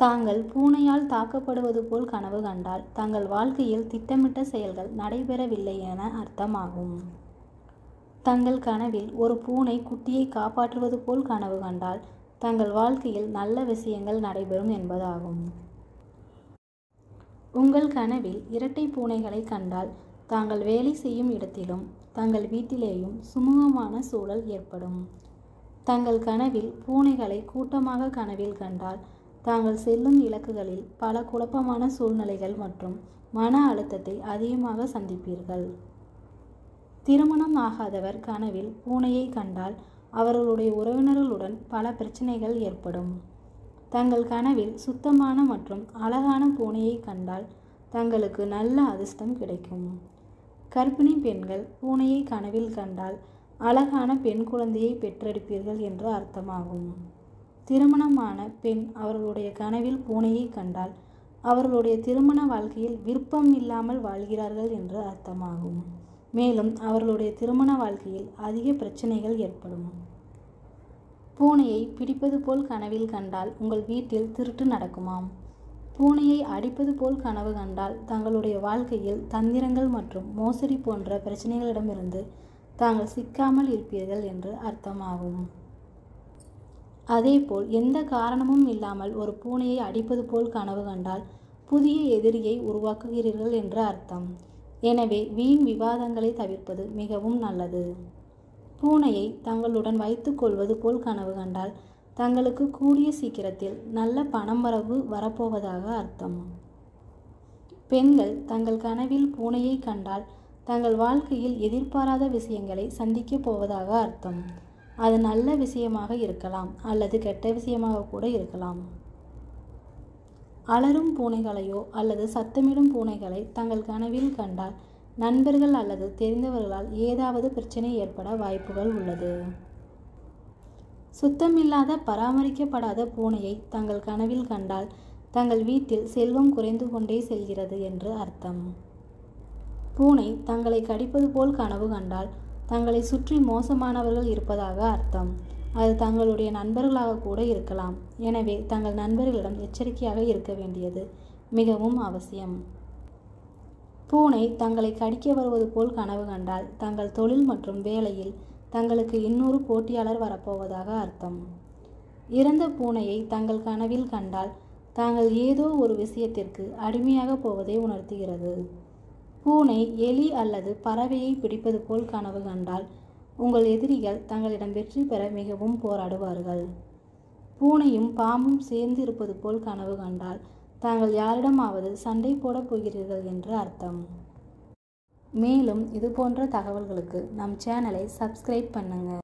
தாங்கள் பூனையால் தாக்கப்படுவது போல் கனவு கண்டால் தங்கள் வாழ்க்கையில் திட்டமிட்ட செயல்கள் நடைபெறவில்லை என அர்த்தமாகும் தங்கள் கனவில் ஒரு பூனை குட்டியை காப்பாற்றுவது போல் கனவு கண்டால் தங்கள் வாழ்க்கையில் நல்ல விஷயங்கள் நடைபெறும் என்பதாகும் உங்கள் கனவில் இரட்டை பூனைகளை கண்டால் தாங்கள் வேலை செய்யும் இடத்திலும் தங்கள் வீட்டிலேயும் சுமூகமான சூழல் ஏற்படும் தங்கள் கனவில் பூனைகளை கூட்டமாக கனவில் கண்டால் தாங்கள் செல்லும் இலக்குகளில் பல குழப்பமான சூழ்நிலைகள் மற்றும் மன அழுத்தத்தை அதிகமாக சந்திப்பீர்கள் திருமணம் ஆகாதவர் கனவில் பூனையை கண்டால் அவர்களுடைய உறவினர்களுடன் பல பிரச்சனைகள் ஏற்படும் தங்கள் கனவில் சுத்தமான மற்றும் அழகான பூனையை கண்டால் தங்களுக்கு நல்ல அதிர்ஷ்டம் கிடைக்கும் கர்ப்பிணி பெண்கள் பூனையை கனவில் கண்டால் அழகான பெண் குழந்தையை பெற்றெடுப்பீர்கள் என்று அர்த்தமாகும் திருமணமான பெண் அவர்களுடைய கனவில் பூனையை கண்டால் அவர்களுடைய திருமண வாழ்க்கையில் விருப்பம் இல்லாமல் வாழ்கிறார்கள் என்று அர்த்தமாகும் மேலும் அவர்களுடைய திருமண வாழ்க்கையில் அதிக பிரச்சனைகள் ஏற்படும் பூனையை பிடிப்பது போல் கனவில் கண்டால் உங்கள் வீட்டில் திருட்டு நடக்குமாம் பூனையை அடிப்பது போல் கனவு கண்டால் தங்களுடைய வாழ்க்கையில் தந்திரங்கள் மற்றும் மோசடி போன்ற பிரச்சனைகளிடமிருந்து தாங்கள் சிக்காமல் இருப்பீர்கள் என்று அர்த்தமாகும் அதேபோல் எந்த காரணமும் இல்லாமல் ஒரு பூனையை அடிப்பது போல் கனவு கண்டால் புதிய எதிரியை உருவாக்குகிறீர்கள் என்று அர்த்தம் எனவே வீண் விவாதங்களை தவிர்ப்பது மிகவும் நல்லது பூனையை தங்களுடன் வைத்துக் கொள்வது போல் கனவு கண்டால் தங்களுக்கு கூடிய சீக்கிரத்தில் நல்ல பணம் வரவு வரப்போவதாக அர்த்தம் பெண்கள் தங்கள் கனவில் பூனையை கண்டால் தங்கள் வாழ்க்கையில் எதிர்பாராத விஷயங்களை சந்திக்கப் போவதாக அர்த்தம் அது நல்ல விஷயமாக இருக்கலாம் அல்லது கெட்ட விஷயமாக கூட இருக்கலாம் அலரும் பூனைகளையோ அல்லது சத்தமிடும் பூனைகளை தங்கள் கனவில் கண்டால் நண்பர்கள் அல்லது தெரிந்தவர்களால் ஏதாவது பிரச்சனை ஏற்பட வாய்ப்புகள் உள்ளது சுத்தமில்லாத பராமரிக்கப்படாத பூனையை தங்கள் கனவில் கண்டால் தங்கள் வீட்டில் செல்வம் குறைந்து கொண்டே செல்கிறது என்று அர்த்தம் பூனை தங்களை கடிப்பது போல் கனவு கண்டால் தங்களை சுற்றி மோசமானவர்கள் இருப்பதாக அர்த்தம் அது தங்களுடைய நண்பர்களாக கூட இருக்கலாம் எனவே தங்கள் நண்பர்களிடம் எச்சரிக்கையாக இருக்க வேண்டியது மிகவும் அவசியம் பூனை தங்களை கடிக்க வருவது போல் கனவு கண்டால் தங்கள் தொழில் மற்றும் வேலையில் தங்களுக்கு இன்னொரு போட்டியாளர் வரப்போவதாக அர்த்தம் இறந்த பூனையை தங்கள் கனவில் கண்டால் தாங்கள் ஏதோ ஒரு விஷயத்திற்கு அடிமையாக போவதை உணர்த்துகிறது பூனை எலி அல்லது பறவையை பிடிப்பது போல் கனவு கண்டால் உங்கள் எதிரிகள் தங்களிடம் வெற்றி பெற மிகவும் போராடுவார்கள் பூனையும் பாம்பும் சேர்ந்து இருப்பது போல் கனவு கண்டால் தாங்கள் யாரிடமாவது சண்டை போடப் போகிறீர்கள் என்று அர்த்தம் மேலும் இது போன்ற தகவல்களுக்கு நம் சேனலை சப்ஸ்கிரைப் பண்ணுங்கள்